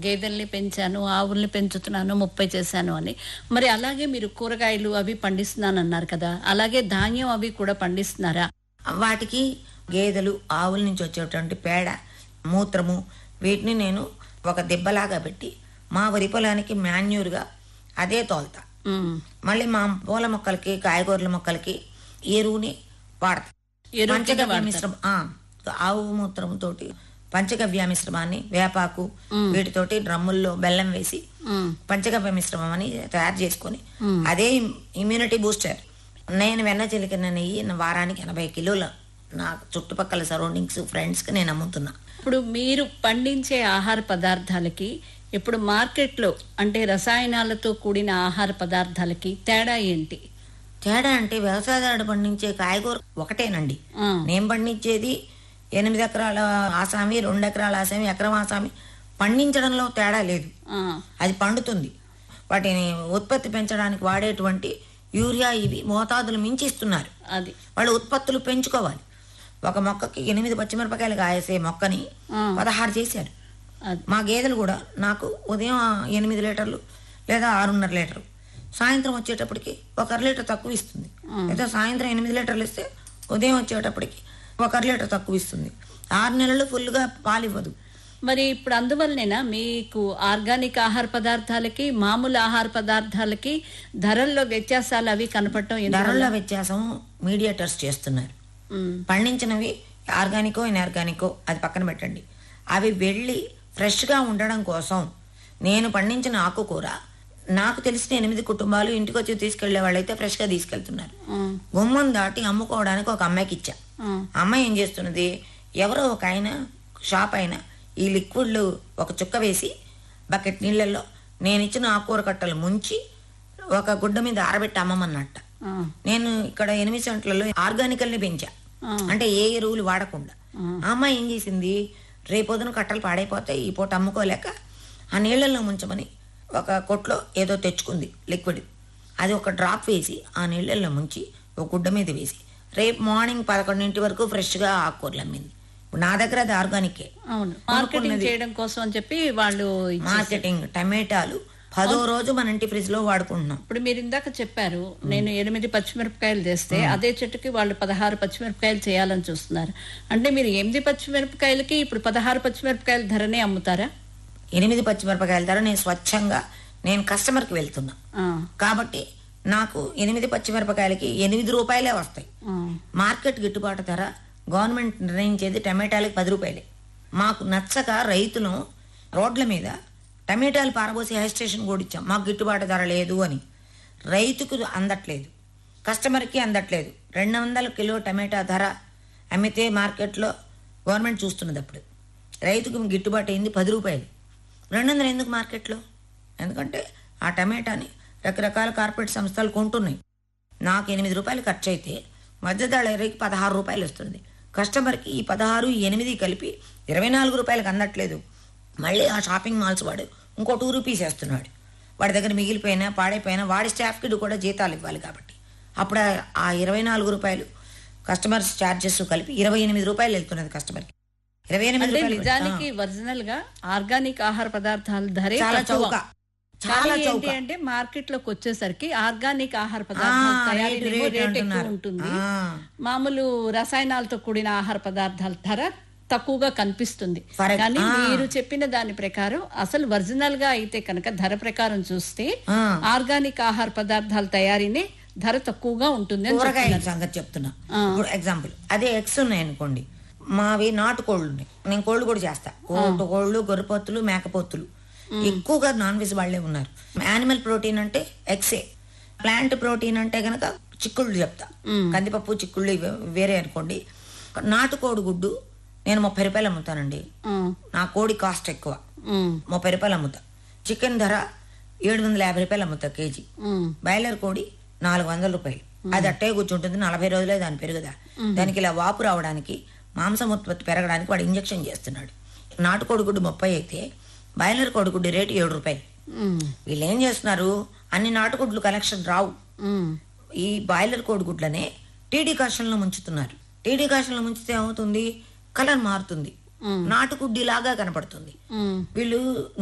గేదెల్ని పెంచాను ఆవుల్ని పెంచుతున్నాను ముప్పై చేశాను అని మరి అలాగే మీరు కూరగాయలు అవి పండిస్తున్నాను అన్నారు కదా అలాగే ధాన్యం అవి కూడా పండిస్తున్నారా వాటికి గేదెలు ఆవుల నుంచి వచ్చేటువంటి పేడ మూత్రము వీటిని నేను ఒక దిబ్బలాగా పెట్టి మా వరి పొలానికి మాన్యూర్గా అదే తోలుతా ఉమ్. మళ్ళీ మా పూల మొక్కలకి కాయగూరల మొక్కలకి ఎరువుని వాడతా ఎరువు కింద పంచగవ్య వాడతారు. మిశ్రమం ఆ, ఆవు మూత్రంతోటి పంచగవ్య మిశ్రమాన్ని వేపాకు వీటితోటి డ్రమ్ముల్లో బెల్లం వేసి ఉమ్. పంచగవ్య మిశ్రమం అని తయారు చేసుకొని అదే ఇమ్యూనిటీ బూస్టర్ నేను వెన్న చిలికిన నెయ్యి నా వారానికి ఎనభై కిలోల నా చుట్టుపక్కల సరౌండింగ్స్ ఫ్రెండ్స్కి నేను అమ్ముతున్నా ఇప్పుడు మీరు పండించే ఆహార పదార్థాలకి ఇప్పుడు మార్కెట్లో అంటే రసాయనాలతో కూడిన ఆహార పదార్థాలకి తేడా ఏంటి తేడా అంటే వ్యవసాయదారుడు పండించే కాయగూర ఒకటేనండి ఆ, నేను పండించేది ఎనిమిది ఎకరాల ఆసామి రెండు ఎకరాల ఆసామి ఎకరం ఆసామి పండించడంలో తేడా లేదు ఆ, అది పండుతుంది వాటిని ఉత్పత్తి పెంచడానికి వాడేటువంటి యూరియా ఇవి మోతాదులు మించి ఇస్తున్నారు అది వాళ్ళు ఉత్పత్తులు పెంచుకోవాలి ఒక మొక్కకి ఎనిమిది పచ్చిమిరపకాయలు కాయేసే మొక్కని ఆ. పదహారు చేశారు అది మా గేదెలు కూడా నాకు ఉదయం ఎనిమిది లీటర్లు లేదా ఆరున్నర లీటర్లు సాయంత్రం వచ్చేటప్పటికి ఒక అర లీటర్ తక్కువ ఇస్తుంది లేదా సాయంత్రం ఎనిమిది లీటర్లు ఇస్తే ఉదయం వచ్చేటప్పటికి ఒక అర లీటర్ తక్కువ ఇస్తుంది ఆరు నెలలు ఫుల్గా పాలు ఇవ్వదు మరి ఇప్పుడు అందువల్లనేనా మీకు ఆర్గానిక్ ఆహార పదార్థాలకి మామూలు ఆహార పదార్థాలకి ధరల్లో వ్యత్యాసాలు అవి కనపడటం ఎందువల్ల? ధరల వ్యత్యాసం మీడియేటర్స్ చేస్తున్నారు ఉమ్, పండించినవి ఆర్గానికో ఇన్ఆర్గానికో అది పక్కన పెట్టండి అవి వెళ్ళి ఫ్రెష్గా ఉండడం కోసం నేను పండించిన ఆకుకూర నాకు తెలిసిన ఎనిమిది కుటుంబాలు ఇంటికి వచ్చి తీసుకెళ్లే వాళ్ళైతే ఫ్రెష్గా తీసుకెళ్తున్నారు ఆ, గుమ్మం దాటి అమ్ముకోవడానికి ఒక అమ్మాయికి ఇచ్చా ఆ, ఆ అమ్మాయి ఏం చేస్తున్నది ఎవరో ఒక ఆయన షాప్ అయిన ఈ లిక్విడ్లు ఒక చుక్క వేసి బకెట్ నీళ్ళల్లో నేను ఇచ్చిన ఆకుకూర కట్టలు ముంచి ఒక గుడ్డ మీద ఆరబెట్టి అమ్మమన్నట్ట ఆ, నేను ఇక్కడ ఎనిమిది సెంట్లలో ఆర్గానికల్ని పెంచా ఆ. అంటే ఏ ఎరువులు వాడకుండా ఆ అమ్మాయి ఏం చేసింది రేపొద్దున కట్టలు పాడైపోతాయి ఈ పూట అమ్ముకోలేక ఆ నీళ్ళల్లో ముంచమని ఒక కొట్లో ఏదో తెచ్చుకుంది లిక్విడ్ అది ఒక డ్రాప్ వేసి ఆ నీళ్ళల్లో ముంచి ఒక గుడ్డ మీద వేసి రేపు మార్నింగ్ పదకొండింటి వరకు ఫ్రెష్గా ఆకుకూరలు అమ్మింది ఇప్పుడు నా దగ్గర అది ఆర్గానికే అవును మార్కెటింగ్ చేయడం కోసం అని చెప్పి వాళ్ళు ఇచ్చేసారు. మార్కెటింగ్ టమాటాలు పదో రోజు మన ఇంటి ఫ్రిడ్జ్ లో వాడుకుంటున్నాం ఇప్పుడు మీరు ఇందాక చెప్పారు నేను ఎనిమిది పచ్చిమిరపకాయలు తెస్తే అదే చెట్టుకి వాళ్ళు పదహారు పచ్చిమిరపకాయలు చేయాలని చూస్తున్నారు అంటే మీరు ఎనిమిది పచ్చిమిరపకాయలకి ఇప్పుడు పదహారు పచ్చిమిరపకాయల ధరనే అమ్ముతారా ఎనిమిది పచ్చిమిరపకాయల ధర నేను స్వచ్ఛంగా నేను కస్టమర్కి వెళ్తున్నా ఆ, కాబట్టి నాకు ఎనిమిది పచ్చిమిరపకాయలకి ఎనిమిది రూపాయలే వస్తాయి ఆ, మార్కెట్ గిట్టుబాటు ధర గవర్నమెంట్ నిర్ణయించేది టమాటాలకి పది రూపాయలే మాకు నచ్చక రైతులు రోడ్ల మీద టమాటాలు పారబోసి హై స్టేషన్ కూడా ఇచ్చాం మాకు గిట్టుబాటు ధర లేదు అని రైతుకు అందట్లేదు కస్టమర్కి అందట్లేదు రెండు వందల కిలో టమాటా ధర అమ్మితే మార్కెట్లో గవర్నమెంట్ చూస్తున్నది అప్పుడు రైతుకు గిట్టుబాటు అయింది పది రూపాయలు రెండు వందలు ఎందుకు మార్కెట్లో ఎందుకంటే ఆ టమాటాని రకరకాల కార్పొరేట్ సంస్థలు కొంటున్నాయి నాకు ఎనిమిది రూపాయలు ఖర్చు అయితే మధ్యదళరికి పదహారు రూపాయలు వస్తుంది కస్టమర్కి ఈ పదహారు ఈ ఎనిమిది కలిపి ఇరవై నాలుగు రూపాయలకు అందట్లేదు మళ్ళీ ఆ షాపింగ్ మాల్స్ వాడు ఇంకో టూ రూపీస్ వేస్తున్నాడు వాడి దగ్గర మిగిలిపోయినా పాడైపోయినా వాడి స్టాఫ్కి కూడా జీతాలు ఇవ్వాలి కాబట్టి అప్పుడు ఆ- ఆ ఇరవై నాలుగు రూపాయలు కస్టమర్స్ ఛార్జెస్ కలిపి ఇరవై ఎనిమిది రూపాయలు వెళ్తున్నది కస్టమర్కి ఇరవై ఎనిమిది అంటే రూపాయలు నిజానికి ఒరిజినల్ గా ఆర్గానిక్ ఆహార పదార్థాల ధరే చాలా తక్కువ. చౌక చాలా కానీ ఏంటి చౌక అంటే మార్కెట్ లోకి వచ్చేసరికి ఆర్గానిక్ ఆహార పదార్థాల ఆ, తయారీలో రేటు, రేటు రేట్ ఎక్కువ అంటున్నారు. ఉంటుంది ఆ. మామూలు రసాయనాలతో కూడిన ఆహార పదార్థాల ధర తక్కువగా కనిపిస్తుంది Correct. కానీ ఆ. మీరు చెప్పిన దాని ప్రకారం అసలు ఒరిజినల్ గా అయితే కనుక ధర ప్రకారం చూస్తే ఆ. ఆర్గానిక్ ఆహార పదార్థాల తయారీనే ధర తక్కువగా ఉంటుంది అని కూరగాయల సంగతి చెప్తున్నా ఇప్పుడు ఎగ్జాంపుల్ అదే ఎగ్స్ ఉన్నాయి అనుకోండి మావి నాటు కోళ్ళు ఉన్నాయి నేను కోళ్ళు కూడా చేస్తా కోటు కోళ్ళు గొర్రెపొత్తులు మేకపోత్తులు ఎక్కువగా నాన్ వెజ్ వాళ్ళే ఉన్నారు యానిమల్ ప్రోటీన్ అంటే ఎగ్సే ప్లాంట్ ప్రోటీన్ అంటే గనక చిక్కుళ్ళు చెప్తా కందిపప్పు చిక్కుళ్ళు ఇవి వేరే అనుకోండి నాటుకోడి గుడ్డు నేను ముప్పై రూపాయలు అమ్ముతానండి ఆ, నా కోడి కాస్ట్ ఎక్కువ ఉమ్, ముప్పై రూపాయలు అమ్ముతా చికెన్ ధర ఏడు వందల యాభై రూపాయలు అమ్ముతా కేజీ ఉమ్, బాయిలర్ కోడి నాలుగు వందల రూపాయలు అది అట్టే కూర్చుంటుంది నలభై రోజులే దాని పెరుగుదా దానికి ఇలా వాపు రావడానికి మాంసం ఉత్పత్తి పెరగడానికి వాడు ఇంజెక్షన్ చేస్తున్నాడు నాటుకోడి గుడ్డు ముప్పై అయితే బాయిలర్ కోడిగుడ్డు రేటు ఏడు రూపాయలు ఉమ్, వీళ్ళు ఏం చేస్తున్నారు అన్ని నాటుగుడ్లు కలెక్షన్ రావు ఉమ్, ఈ బాయిలర్ కోడిగుడ్లనే టీడీ కాషన్లో ముంచుతున్నారు టీడీ కాషన్లో ముంచితే ఏమవుతుంది కలర్ మారుతుంది నాటుగుడ్డిలాగా కనపడుతుంది ఉమ్. వీళ్ళు